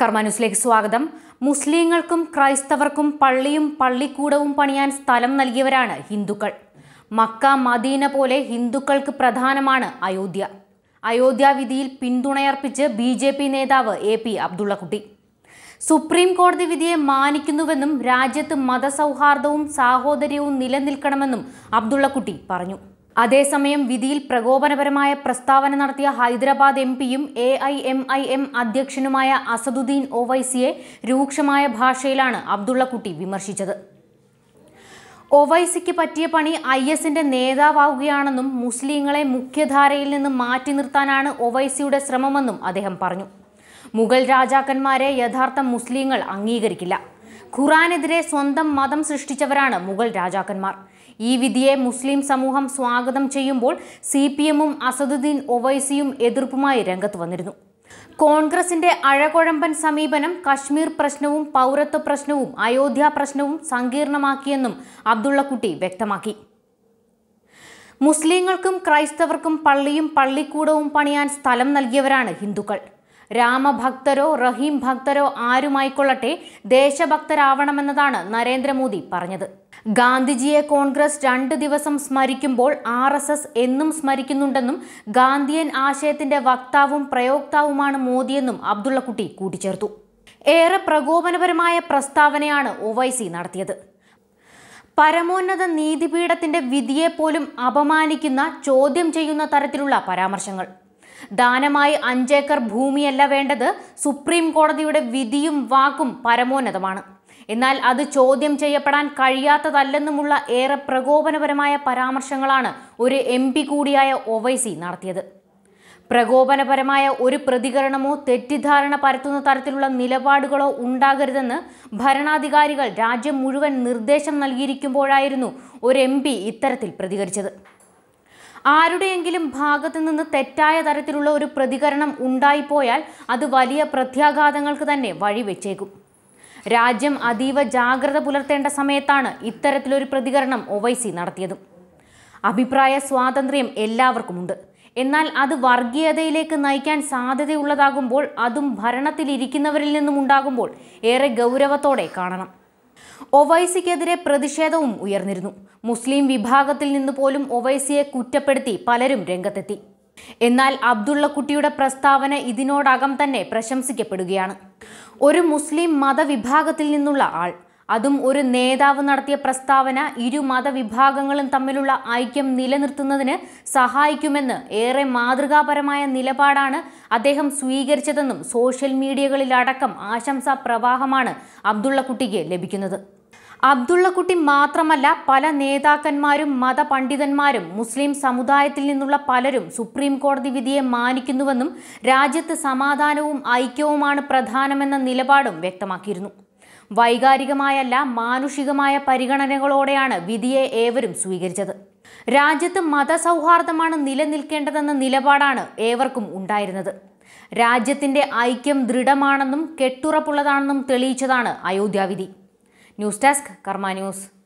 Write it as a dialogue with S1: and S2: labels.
S1: കർമ്മ ന്യൂസിലേക്ക് സ്വാഗതം മുസ്ലിങ്ങൾക്കും ക്രൈസ്തവർക്കും പള്ളിയും പള്ളിക്കൂടവും പണിയാൻ സ്ഥലം നൽകിയവരാണ് ഹിന്ദുക്കൾ മക്ക മദീന പോലെ ഹിന്ദുക്കൾക്ക് പ്രധാനമാണ് അയോധ്യ അയോധ്യ വിധിയിൽ പിന്തുണയർപ്പിച്ച് ബി ജെ പി നേതാവ് എ പി അബ്ദുള്ളക്കുട്ടി സുപ്രീം കോടതി വിധിയെ മാനിക്കുന്നുവെന്നും രാജ്യത്ത് മതസൗഹാർദ്ദവും സാഹോദര്യവും നിലനിൽക്കണമെന്നും അബ്ദുള്ളക്കുട്ടി പറഞ്ഞു അതേസമയം വിധിയിൽ പ്രകോപനപരമായ പ്രസ്താവന നടത്തിയ ഹൈദരാബാദ് എം പിയും A I M I M അധ്യക്ഷനുമായ അസദുദ്ദീൻ ഒവൈസിയെ രൂക്ഷമായ ഭാഷയിലാണ് അബ്ദുള്ളക്കുട്ടി വിമർശിച്ചത് ഒവൈസിക്ക് പറ്റിയ പണി ഐ എസിന്റെ നേതാവാവുകയാണെന്നും മുസ്ലിങ്ങളെ മുഖ്യധാരയിൽ നിന്ന് മാറ്റി നിർത്താനാണ് ഒവൈസിയുടെ ശ്രമമെന്നും അദ്ദേഹം പറഞ്ഞു മുഗൾ രാജാക്കന്മാരെ യഥാർത്ഥ മുസ്ലിങ്ങൾ അംഗീകരിക്കില്ല ഖുറാനെതിരെ സ്വന്തം മതം സൃഷ്ടിച്ചവരാണ് മുഗൾ രാജാക്കന്മാർ ഈ വിധിയെ മുസ്ലിം സമൂഹം സ്വാഗതം ചെയ്യുമ്പോൾ സി പി എമ്മും അസദുദ്ദീൻ ഒവൈസിയും എതിർപ്പുമായി രംഗത്ത് വന്നിരുന്നു കോൺഗ്രസിന്റെ അഴകുഴമ്പൻ സമീപനം കശ്മീർ പ്രശ്നവും പൗരത്വ പ്രശ്നവും അയോധ്യ പ്രശ്നവും സങ്കീർണമാക്കിയെന്നും അബ്ദുള്ളക്കുട്ടി വ്യക്തമാക്കി മുസ്ലിങ്ങൾക്കും ക്രൈസ്തവർക്കും പള്ളിയും പള്ളിക്കൂടവും പണിയാൻ സ്ഥലം നൽകിയവരാണ് ഹിന്ദുക്കൾ രാമഭക്തരോ റഹീം ഭക്തരോ ആരുമായിക്കൊള്ളട്ടെ ദേശഭക്തരാവണമെന്നതാണ് നരേന്ദ്രമോദി പറഞ്ഞത് ഗാന്ധിജിയെ കോൺഗ്രസ് രണ്ട് ദിവസം സ്മരിക്കുമ്പോൾ ആർ എസ് എസ് എന്നും സ്മരിക്കുന്നുണ്ടെന്നും ഗാന്ധിയൻ ആശയത്തിന്റെ വക്താവും പ്രയോക്താവുമാണ് മോദിയെന്നും അബ്ദുള്ളക്കുട്ടി കൂട്ടിച്ചേർത്തു ഏറെ പ്രകോപനപരമായ പ്രസ്താവനയാണ് ഒവൈസി നടത്തിയത് പരമോന്നത നീതിപീഠത്തിന്റെ വിധിയെപ്പോലും അപമാനിക്കുന്ന ചോദ്യം ചെയ്യുന്ന തരത്തിലുള്ള പരാമർശങ്ങൾ ദാനമായി അഞ്ചേക്കർ ഭൂമിയല്ല വേണ്ടത് സുപ്രീം കോടതിയുടെ വിധിയും വാക്കും പരമോന്നതമാണ് എന്നാൽ അത് ചോദ്യം ചെയ്യപ്പെടാൻ കഴിയാത്തതല്ലെന്നുമുള്ള ഏറെ പ്രകോപനപരമായ പരാമർശങ്ങളാണ് ഒരു എം പി കൂടിയായ ഒവൈസി നടത്തിയത് പ്രകോപനപരമായ ഒരു പ്രതികരണമോ തെറ്റിദ്ധാരണ പരത്തുന്ന തരത്തിലുള്ള നിലപാടുകളോ ഉണ്ടാകരുതെന്ന് ഭരണാധികാരികൾ രാജ്യം മുഴുവൻ നിർദ്ദേശം നൽകിയിരിക്കുമ്പോഴായിരുന്നു ഒരു എം പി ഇത്തരത്തിൽ പ്രതികരിച്ചത് ആരുടെയെങ്കിലും ഭാഗത്തു നിന്ന് തെറ്റായ തരത്തിലുള്ള ഒരു പ്രതികരണം ഉണ്ടായിപ്പോയാൽ അത് വലിയ പ്രത്യാഘാതങ്ങൾക്ക് തന്നെ വഴിവെച്ചേക്കും രാജ്യം അതീവ ജാഗ്രത പുലർത്തേണ്ട സമയത്താണ് ഇത്തരത്തിലൊരു പ്രതികരണം ഒവൈസി നടത്തിയതും അഭിപ്രായ സ്വാതന്ത്ര്യം എല്ലാവർക്കുമുണ്ട് എന്നാൽ അത് വർഗീയതയിലേക്ക് നയിക്കാൻ സാധ്യതയുള്ളതാകുമ്പോൾ അതും ഭരണത്തിലിരിക്കുന്നവരിൽ നിന്നും ഉണ്ടാകുമ്പോൾ ഏറെ ഗൗരവത്തോടെ കാണണം ഒവൈസിക്കെതിരെ പ്രതിഷേധവും ഉയർന്നിരുന്നു മുസ്ലിം വിഭാഗത്തിൽ നിന്ന് പോലും ഒവൈസിയെ കുറ്റപ്പെടുത്തി പലരും രംഗത്തെത്തി എന്നാൽ അബ്ദുള്ളക്കുട്ടിയുടെ പ്രസ്താവന ഇതിനോടകം തന്നെ പ്രശംസിക്കപ്പെടുകയാണ് ഒരു മുസ്ലിം മതവിഭാഗത്തിൽ നിന്നുള്ള ആൾ അതും ഒരു നേതാവ് നടത്തിയ പ്രസ്താവന ഇരു മതവിഭാഗങ്ങളും തമ്മിലുള്ള ഐക്യം നിലനിർത്തുന്നതിന് സഹായിക്കുമെന്ന് ഏറെ മാതൃകാപരമായ നിലപാടാണ് അദ്ദേഹം സ്വീകരിച്ചതെന്നും സോഷ്യൽ മീഡിയകളിലടക്കം ആശംസാ പ്രവാഹമാണ് അബ്ദുള്ളക്കുട്ടിക്ക് ലഭിക്കുന്നത് അബ്ദുള്ളക്കുട്ടി മാത്രമല്ല പല നേതാക്കന്മാരും മതപണ്ഡിതന്മാരും മുസ്ലിം സമുദായത്തിൽ നിന്നുള്ള പലരും സുപ്രീം കോടതി വിധിയെ മാനിക്കുന്നുവെന്നും രാജ്യത്ത് സമാധാനവും ഐക്യവുമാണ് പ്രധാനമെന്ന നിലപാടും വ്യക്തമാക്കിയിരുന്നു വൈകാരികമായല്ല മാനുഷികമായ പരിഗണനകളോടെയാണ് വിധിയെ ഏവരും സ്വീകരിച്ചത് രാജ്യത്ത് മതസൗഹാർദ്ദമാണ് നിലനിൽക്കേണ്ടതെന്ന നിലപാടാണ് ഏവർക്കും ഉണ്ടായിരുന്നത് രാജ്യത്തിന്റെ ഐക്യം ദൃഢമാണെന്നും കെട്ടുറപ്പുള്ളതാണെന്നും തെളിയിച്ചതാണ് അയോധ്യാവിധി ന്യൂസ് ഡെസ്ക് കർമ്മ ന്യൂസ്